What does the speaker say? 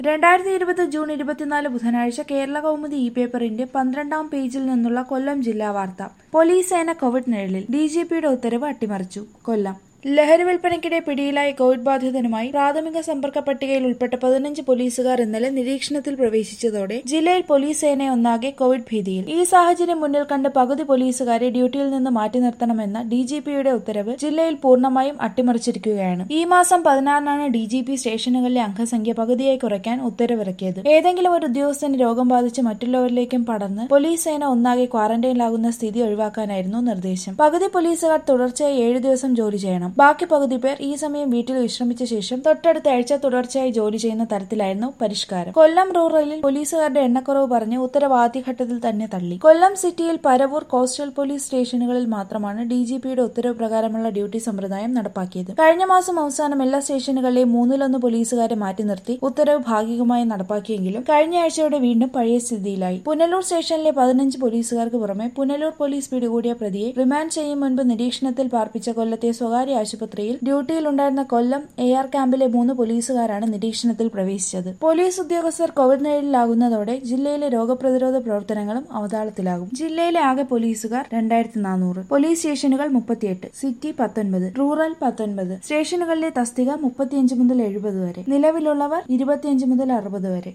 രണ്ടായിരത്തി ഇരുപത് ജൂൺ ഇരുപത്തിനാല് ബുധനാഴ്ച കേരള കൗമുദി ഇ പേപ്പറിന്റെ പന്ത്രണ്ടാം പേജിൽ നിന്നുള്ള കൊല്ലം ജില്ലാ വാർത്ത പോലീസ് സേന കോവിഡ് നിഴലിൽ ഡി ജി പിയുടെ ഉത്തരവ് അട്ടിമറിച്ചു കൊല്ലം ലഹരി വിൽപ്പനയ്ക്കിടെ പിടിയിലായ കോവിഡ് ബാധിതനുമായി പ്രാഥമിക സമ്പർക്ക പട്ടികയിൽ ഉൾപ്പെട്ട പതിനഞ്ച് പോലീസുകാർ ഇന്നലെ നിരീക്ഷണത്തിൽ പ്രവേശിച്ചതോടെ ജില്ലയിൽ പോലീസ് സേന ഒന്നാകെ കോവിഡ് ഭീതിയിൽ ഈ സാഹചര്യം മുന്നിൽ കണ്ട് പകുതി പോലീസുകാരെ ഡ്യൂട്ടിയിൽ നിന്ന് മാറ്റി നിർത്തണമെന്ന ഡി ജി പിയുടെ ഉത്തരവ് ജില്ലയിൽ പൂർണ്ണമായും അട്ടിമറിച്ചിരിക്കുകയാണ് ഈ മാസം പതിനാറിനാണ് ഡി ജി പി സ്റ്റേഷനുകളിലെ അംഗസംഖ്യ പകുതിയായി കുറയ്ക്കാൻ ഉത്തരവിറക്കിയത് ഏതെങ്കിലും ഒരു ഉദ്യോഗസ്ഥന് രോഗം ബാധിച്ച് മറ്റുള്ളവരിലേക്കും പടർന്ന് പോലീസ് സേന ഒന്നാകെ ക്വാറന്റൈനിലാകുന്ന സ്ഥിതി ഒഴിവാക്കാനായിരുന്നു നിർദ്ദേശം പകുതി പോലീസുകാർ തുടർച്ചയായി ഏഴു ദിവസം ജോലി ചെയ്യണം ബാക്കി പകുതി പേർ ഈ സമയം വീട്ടിൽ വിശ്രമിച്ച ശേഷം തൊട്ടടുത്ത ആഴ്ച തുടർച്ചയായി ജോലി ചെയ്യുന്ന തരത്തിലായിരുന്നു പരിഷ്കാരം കൊല്ലം റൂറലിൽ പോലീസുകാരുടെ എണ്ണക്കുറവ് പറഞ്ഞ് ഉത്തരവ് ആദ്യഘട്ടത്തിൽ തന്നെ തള്ളി കൊല്ലം സിറ്റിയിൽ പരവൂർ കോസ്റ്റൽ പോലീസ് സ്റ്റേഷനുകളിൽ മാത്രമാണ് ഡി ജി പിയുടെ ഉത്തരവ് പ്രകാരമുള്ള ഡ്യൂട്ടി സമ്പ്രദായം നടപ്പാക്കിയത് കഴിഞ്ഞ മാസം അവസാനം എല്ലാ സ്റ്റേഷനുകളിലെയും മൂന്നിലൊന്ന് പോലീസുകാരെ മാറ്റി നിർത്തി ഉത്തരവ് ഭാഗികമായി നടപ്പാക്കിയെങ്കിലും കഴിഞ്ഞ ആഴ്ചയോടെ വീണ്ടും പഴയ സ്ഥിതിയിലായി പുനലൂർ സ്റ്റേഷനിലെ പതിനഞ്ച് പോലീസുകാർക്ക് പുറമെ പുനലൂർ പോലീസ് പിടികൂടിയ പ്രതിയെ റിമാൻഡ് ചെയ്യും മുൻപ് നിരീക്ഷണത്തിൽ പാർപ്പിച്ച കൊല്ലത്തെ സ്വകാര്യ ആശുപത്രിയിൽ ഡ്യൂട്ടിയിലുണ്ടായിരുന്ന കൊല്ലം എ ആർ ക്യാമ്പിലെ മൂന്ന് പോലീസുകാരാണ് നിരീക്ഷണത്തിൽ പ്രവേശിച്ചത് പോലീസ് ഉദ്യോഗസ്ഥർ കോവിഡ് നിഴലിലാകുന്നതോടെ ജില്ലയിലെ രോഗപ്രതിരോധ പ്രവർത്തനങ്ങളും അവതാളത്തിലാകും ജില്ലയിലെ ആകെ പോലീസുകാർ രണ്ടായിരത്തി നാനൂറ് പോലീസ് സ്റ്റേഷനുകൾ മുപ്പത്തിയെട്ട് സിറ്റി പത്തൊൻപത് റൂറൽ പത്തൊൻപത് സ്റ്റേഷനുകളിലെ തസ്തിക മുപ്പത്തിയഞ്ച് മുതൽ എഴുപത് വരെ നിലവിലുള്ളവർ ഇരുപത്തിയഞ്ച് മുതൽ അറുപത് വരെ